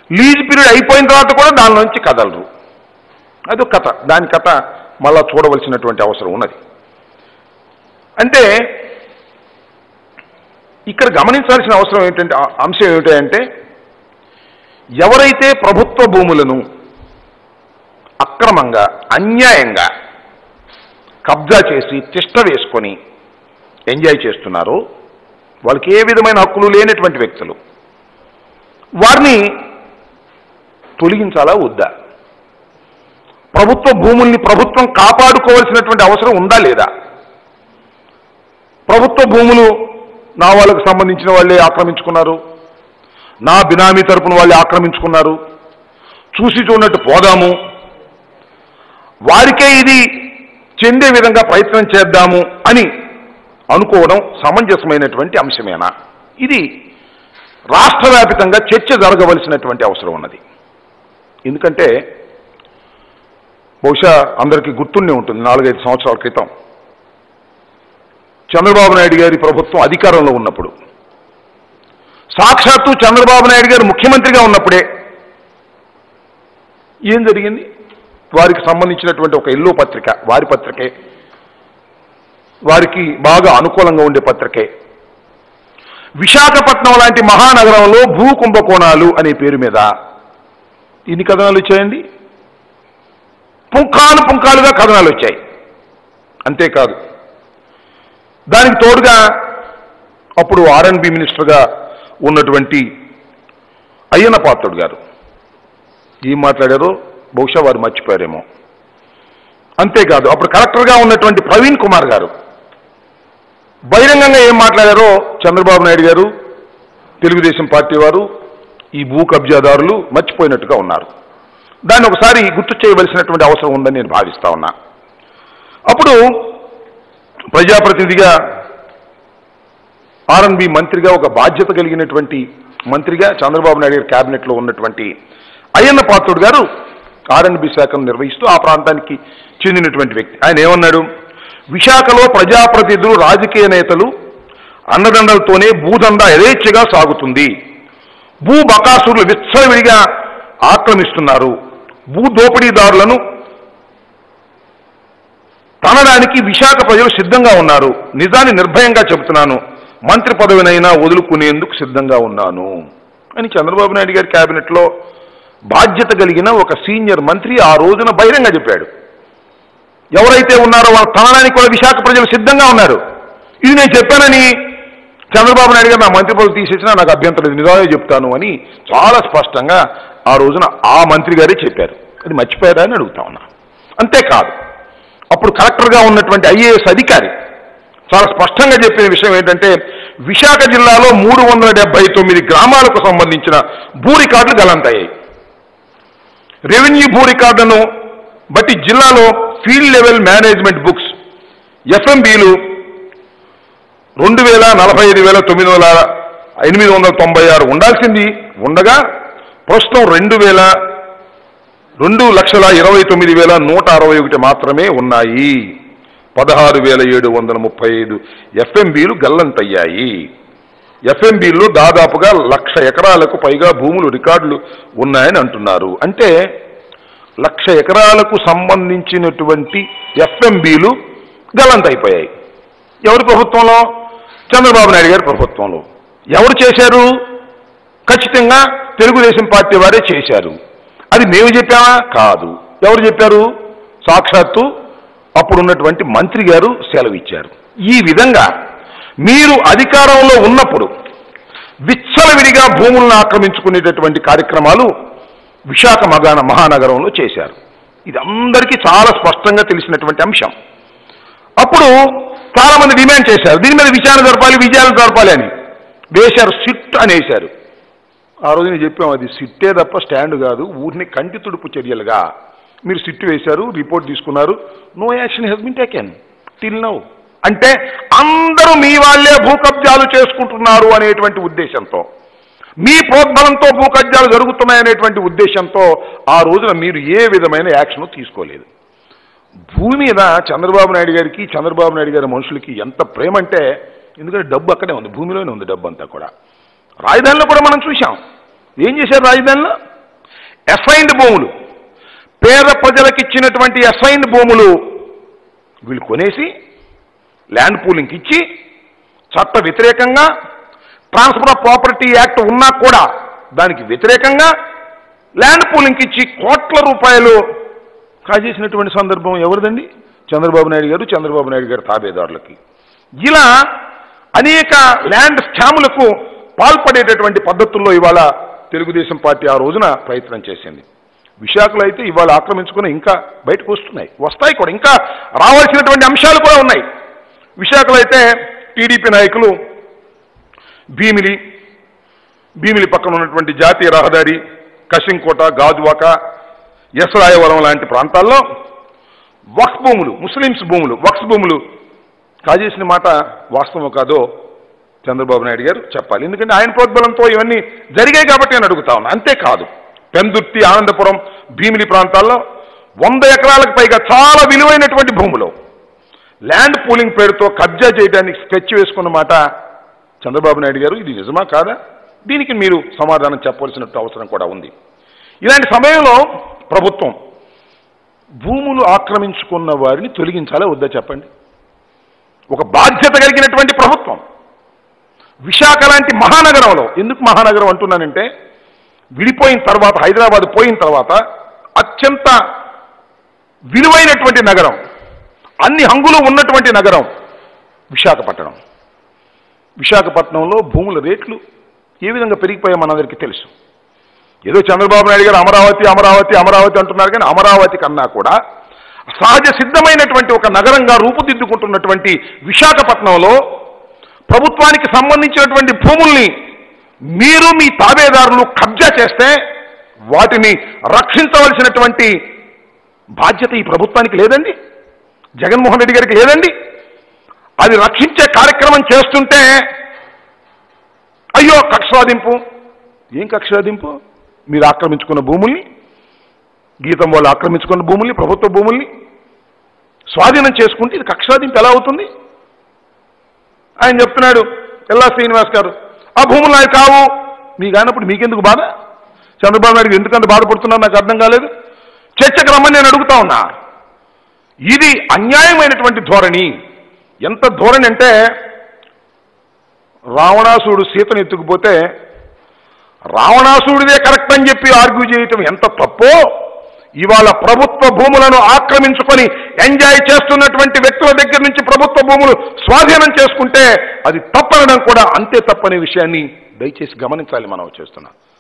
lease period అయిపోయిన తర్వాత కూడా దాని నుంచి కదలరు అది ఒక కథ దాని కథ మళ్ళా చూడవలసినటువంటి అవసరం ఉన్నది అంటే ఇక్కడ గమనించాల్సిన అవసరం ఏంటంటే ఆ అంశం ఏమిటంటే ఎవరైతే ప్రభుత్వ భూములను అక్రమంగా అన్యాయంగా కబ్జా చేసి తిష్ట వేసుకొని ఎంజాయ్ చేస్తున్నారో వాళ్ళకి ఏ విధమైన హక్కులు లేనటువంటి వ్యక్తులు వారిని తొలగించాలా వద్దా ప్రభుత్వ భూముల్ని ప్రభుత్వం కాపాడుకోవాల్సినటువంటి అవసరం ఉందా లేదా ప్రభుత్వ భూములు నా వాళ్ళకు సంబంధించిన వాళ్ళే ఆక్రమించుకున్నారు నా బినామీ తరపున వాళ్ళే ఆక్రమించుకున్నారు చూసి చూడనట్టు పోదాము వారికే ఇది చెందే విధంగా ప్రయత్నం చేద్దాము అని అనుకోవడం సమంజసమైనటువంటి అంశమేనా ఇది రాష్ట్ర వ్యాపితంగా చర్చ జరగవలసినటువంటి అవసరం ఉన్నది ఎందుకంటే బహుశా అందరికీ గుర్తుండే ఉంటుంది నాలుగైదు సంవత్సరాల క్రితం చంద్రబాబు నాయుడు గారి ప్రభుత్వం అధికారంలో ఉన్నప్పుడు సాక్షాత్తు చంద్రబాబు నాయుడు గారు ముఖ్యమంత్రిగా ఉన్నప్పుడే ఏం జరిగింది వారికి సంబంధించినటువంటి ఒక ఎల్లో పత్రిక వారి పత్రికే వారికి బాగా అనుకూలంగా ఉండే పత్రికే విశాఖపట్నం లాంటి మహానగరంలో భూ కుంభకోణాలు అనే పేరు మీద ఇన్ని కథనాలు వచ్చాయండి పుంకాలు పుంకాలుగా కథనాలు వచ్చాయి అంతేకాదు దానికి తోడుగా అప్పుడు ఆర్ఎన్బి మినిస్టర్గా ఉన్నటువంటి అయ్యన్న పాత్రుడు గారు ఏం మాట్లాడారో బహుశా వారు మర్చిపోయారేమో అంతేకాదు అప్పుడు కలెక్టర్గా ఉన్నటువంటి ప్రవీణ్ కుమార్ గారు బహిరంగంగా ఏం మాట్లాడారో చంద్రబాబు నాయుడు గారు తెలుగుదేశం పార్టీ వారు ఈ భూ కబ్జాదారులు మర్చిపోయినట్టుగా ఉన్నారు దాన్ని ఒకసారి గుర్తు చేయవలసినటువంటి అవసరం ఉందని నేను భావిస్తా ఉన్నా అప్పుడు ప్రజాప్రతినిధిగా ఆర్ఎన్బి మంత్రిగా ఒక బాధ్యత కలిగినటువంటి మంత్రిగా చంద్రబాబు నాయుడు గారి క్యాబినెట్లో ఉన్నటువంటి అయ్యన్న పాత్రుడు గారు ఆర్ఎన్బి శాఖను నిర్వహిస్తూ ఆ ప్రాంతానికి చెందినటువంటి వ్యక్తి ఆయన ఏమన్నాడు విశాఖలో ప్రజాప్రతినిధులు రాజకీయ నేతలు అన్నదండలతోనే భూదండ యథేచ్ఛగా సాగుతుంది భూ బకాసురులు విచ్చలవిడిగా ఆక్రమిస్తున్నారు భూ దోపిడీదారులను తనడానికి విశాఖ ప్రజలు సిద్ధంగా ఉన్నారు నిజాన్ని నిర్భయంగా చెబుతున్నాను మంత్రి పదవినైనా వదులుకునేందుకు సిద్ధంగా ఉన్నాను అని చంద్రబాబు నాయుడు గారి కేబినెట్లో బాధ్యత కలిగిన ఒక సీనియర్ మంత్రి ఆ రోజున బహిరంగ చెప్పాడు ఎవరైతే ఉన్నారో వాళ్ళ తనడానికి కూడా విశాఖ ప్రజలు సిద్ధంగా ఉన్నారు ఇది నేను చెప్పానని చంద్రబాబు నాయుడు గారు నా మంత్రి పదవి తీసేసినా నాకు అభ్యంతరం లేదు నిజమే చెప్తాను అని చాలా స్పష్టంగా ఆ రోజున ఆ మంత్రి గారే చెప్పారు అది మర్చిపోయారా అని అడుగుతా ఉన్నా అంతేకాదు అప్పుడు కలెక్టర్గా ఉన్నటువంటి ఐఏఎస్ అధికారి చాలా స్పష్టంగా చెప్పిన విషయం ఏంటంటే విశాఖ జిల్లాలో మూడు వందల డెబ్బై తొమ్మిది గ్రామాలకు సంబంధించిన భూ రికార్డులు గలంతయ్యాయి రెవెన్యూ భూ రికార్డులను బట్టి జిల్లాలో ఫీల్డ్ లెవెల్ మేనేజ్మెంట్ బుక్స్ ఎఫ్ఎంబీలు రెండు వేల నలభై ఐదు వేల తొమ్మిది వందల ఎనిమిది వందల తొంభై ఆరు ఉండాల్సింది ఉండగా ప్రస్తుతం రెండు వేల రెండు లక్షల ఇరవై తొమ్మిది వేల నూట అరవై ఒకటి మాత్రమే ఉన్నాయి పదహారు వేల ఏడు వందల ముప్పై ఐదు ఎఫ్ఎంబీలు గల్లంతయ్యాయి ఎఫ్ఎంబీల్లో దాదాపుగా లక్ష ఎకరాలకు పైగా భూములు రికార్డులు ఉన్నాయని అంటున్నారు అంటే లక్ష ఎకరాలకు సంబంధించినటువంటి ఎఫ్ఎంబీలు గల్లంతైపోయాయి ఎవరి ప్రభుత్వంలో చంద్రబాబు నాయుడు గారి ప్రభుత్వంలో ఎవరు చేశారు ఖచ్చితంగా తెలుగుదేశం పార్టీ వారే చేశారు అది మేము చెప్పామా కాదు ఎవరు చెప్పారు సాక్షాత్తు అప్పుడున్నటువంటి మంత్రి గారు సెలవిచ్చారు ఈ విధంగా మీరు అధికారంలో ఉన్నప్పుడు విచ్చలవిడిగా భూములను ఆక్రమించుకునేటటువంటి కార్యక్రమాలు విశాఖ మగాన మహానగరంలో చేశారు ఇది అందరికీ చాలా స్పష్టంగా తెలిసినటువంటి అంశం అప్పుడు చాలా మంది డిమాండ్ చేశారు దీని మీద విచారణ జరపాలి విజయాలు జరపాలి అని వేశారు సిట్ అనేశారు ఆ రోజు నేను చెప్పాం అది సిట్టే తప్ప స్టాండ్ కాదు ఊరిని కంటి తుడుపు చర్యలుగా మీరు సిట్ వేశారు రిపోర్ట్ తీసుకున్నారు no action has been taken till now అంటే అందరూ మీ వాళ్ళే భూ కబ్జాలు చేసుకుంటున్నారు అనేటువంటి ఉద్దేశంతో మీ ప్రోద్బలంతో భూ కబ్జాలు జరుగుతున్నాయనేటువంటి ఉద్దేశంతో ఆ రోజున మీరు ఏ విధమైన యాక్షన్ తీసుకోలేదు భూమి మీద చంద్రబాబు నాయుడు గారికి చంద్రబాబు నాయుడు గారి మనుషులకి ఎంత ప్రేమ అంటే ఎందుకంటే డబ్బు అక్కడే ఉంది భూమిలోనే ఉంది డబ్బు అంతా కూడా రాజధానిలో కూడా మనం చూసాం ఏం చేశారు రాజధానిలో అసైన్డ్ భూములు పేద ప్రజలకు ఇచ్చినటువంటి అసైన్డ్ భూములు వీళ్ళు కొనేసి ల్యాండ్ పూలింగ్కి ఇచ్చి చట్ట వ్యతిరేకంగా ట్రాన్స్ఫర్ ఆఫ్ ప్రాపర్టీ యాక్ట్ ఉన్నా కూడా దానికి వ్యతిరేకంగా ల్యాండ్ పూలింగ్కి ఇచ్చి కోట్ల రూపాయలు కాజేసినటువంటి సందర్భం ఎవరిదండి చంద్రబాబు నాయుడు గారు చంద్రబాబు నాయుడు గారి తాబేదారులకి ఇలా అనేక ల్యాండ్ స్కాములకు పాల్పడేటటువంటి పద్ధతుల్లో ఇవాళ తెలుగుదేశం పార్టీ ఆ రోజున ప్రయత్నం చేసింది విశాఖలో అయితే ఇవాళ ఆక్రమించుకుని ఇంకా బయటకు వస్తున్నాయి వస్తాయి కూడా ఇంకా రావాల్సినటువంటి అంశాలు కూడా ఉన్నాయి విశాఖలో అయితే టీడీపీ నాయకులు భీమిలి భీమిలి పక్కన ఉన్నటువంటి జాతీయ రహదారి కశింకోట గాజువాక ఎసరాయవరం లాంటి ప్రాంతాల్లో వక్ఫ్ భూములు ముస్లిమ్స్ భూములు వక్స్ భూములు కాజేసిన మాట వాస్తవం కాదో చంద్రబాబు నాయుడు గారు చెప్పాలి ఎందుకంటే ఆయన ప్రోద్బలంతో ఇవన్నీ జరిగాయి కాబట్టి నేను అడుగుతా ఉన్నా అంతేకాదు పెందుర్తి ఆనందపురం భీమిలి ప్రాంతాల్లో వంద ఎకరాలకు పైగా చాలా విలువైనటువంటి భూములు ల్యాండ్ పూలింగ్ పేరుతో కబ్జా చేయడానికి స్కెచ్ వేసుకున్న మాట చంద్రబాబు నాయుడు గారు ఇది నిజమా కాదా దీనికి మీరు సమాధానం చెప్పవలసిన అవసరం కూడా ఉంది ఇలాంటి సమయంలో ప్రభుత్వం భూములు ఆక్రమించుకున్న వారిని తొలగించాలా వద్దా చెప్పండి ఒక బాధ్యత కలిగినటువంటి ప్రభుత్వం విశాఖ లాంటి మహానగరంలో ఎందుకు మహానగరం అంటున్నానంటే విడిపోయిన తర్వాత హైదరాబాద్ పోయిన తర్వాత అత్యంత విలువైనటువంటి నగరం అన్ని హంగులు ఉన్నటువంటి నగరం విశాఖపట్నం విశాఖపట్నంలో భూముల రేట్లు ఏ విధంగా పెరిగిపోయాయో మనందరికీ తెలుసు ఏదో చంద్రబాబు నాయుడు గారు అమరావతి అమరావతి అమరావతి అంటున్నారు కానీ అమరావతి కన్నా కూడా సహజ సిద్ధమైనటువంటి ఒక నగరంగా రూపుదిద్దుకుంటున్నటువంటి విశాఖపట్నంలో ప్రభుత్వానికి సంబంధించినటువంటి భూముల్ని మీరు మీ తాబేదారులు కబ్జా చేస్తే వాటిని రక్షించవలసినటువంటి బాధ్యత ఈ ప్రభుత్వానికి లేదండి జగన్మోహన్ రెడ్డి గారికి లేదండి అది రక్షించే కార్యక్రమం చేస్తుంటే అయ్యో కక్షాదింపు ఏం కక్షాదింపు మీరు ఆక్రమించుకున్న భూముల్ని గీతం వాళ్ళు ఆక్రమించుకున్న భూముల్ని ప్రభుత్వ భూముల్ని స్వాధీనం చేసుకుంటే ఇది కక్షాదింపు ఎలా అవుతుంది ఆయన చెప్తున్నాడు ఎల్లా శ్రీనివాస్ గారు ఆ భూములు నాకు కావు మీకు అయినప్పుడు మీకెందుకు బాధ చంద్రబాబు నాయుడు ఎందుకంత బాధపడుతున్నారు నాకు అర్థం కాలేదు చర్చకు రమ్మని నేను అడుగుతా ఉన్నా ఇది అన్యాయమైనటువంటి ధోరణి ఎంత ధోరణి అంటే రావణాసుడు సీతను ఎత్తుకుపోతే రావణాసుడిదే కరెక్ట్ అని చెప్పి ఆర్గ్యూ చేయటం ఎంత తప్పో ఇవాళ ప్రభుత్వ భూములను ఆక్రమించుకొని ఎంజాయ్ చేస్తున్నటువంటి వ్యక్తుల దగ్గర నుంచి ప్రభుత్వ భూములు స్వాధీనం చేసుకుంటే అది తప్పనడం కూడా అంతే తప్పనే విషయాన్ని దయచేసి గమనించాలి మనం చేస్తున్నాం